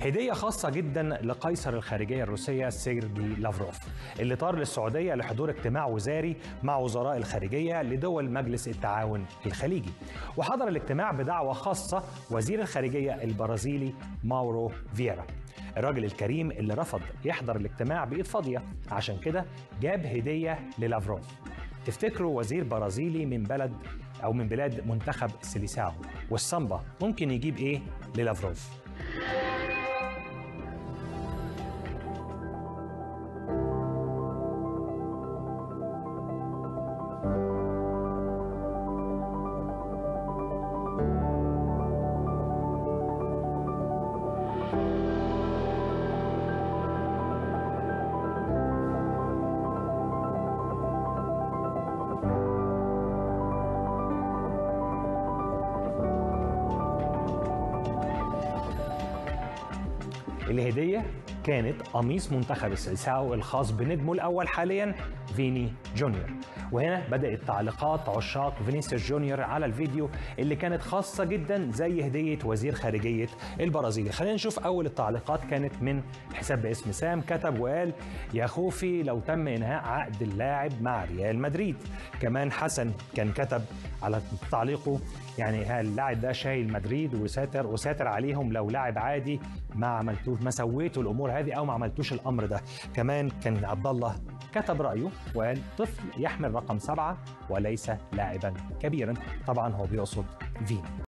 هدية خاصة جدا لقيصر الخارجية الروسية سيرجي لافروف اللي طار للسعودية لحضور اجتماع وزاري مع وزراء الخارجية لدول مجلس التعاون الخليجي وحضر الاجتماع بدعوة خاصة وزير الخارجية البرازيلي ماورو فييرا الراجل الكريم اللي رفض يحضر الاجتماع بإيد فاضية عشان كده جاب هدية للافروف تفتكروا وزير برازيلي من بلد أو من بلاد منتخب سيليساو والسامبا ممكن يجيب إيه للافروف الهدية كانت قميص منتخب السيساو الخاص بنجمه الأول حاليا فيني جونيور وهنا بدأت تعليقات عشاق فينيسيوس جونيور على الفيديو اللي كانت خاصة جدا زي هدية وزير خارجية البرازيل خلينا نشوف أول التعليقات كانت من حساب باسم سام كتب وقال يا خوفي لو تم إنهاء عقد اللاعب مع ريال مدريد كمان حسن كان كتب على تعليقه يعني اللاعب ده شايل مدريد وساتر وساتر عليهم لو لاعب عادي ما عملتوش ما سويتوا الامور هذه او ما عملتوش الامر ده كمان كان عبد الله كتب رايه وقال طفل يحمل رقم سبعه وليس لاعبا كبيرا طبعا هو بيقصد فيني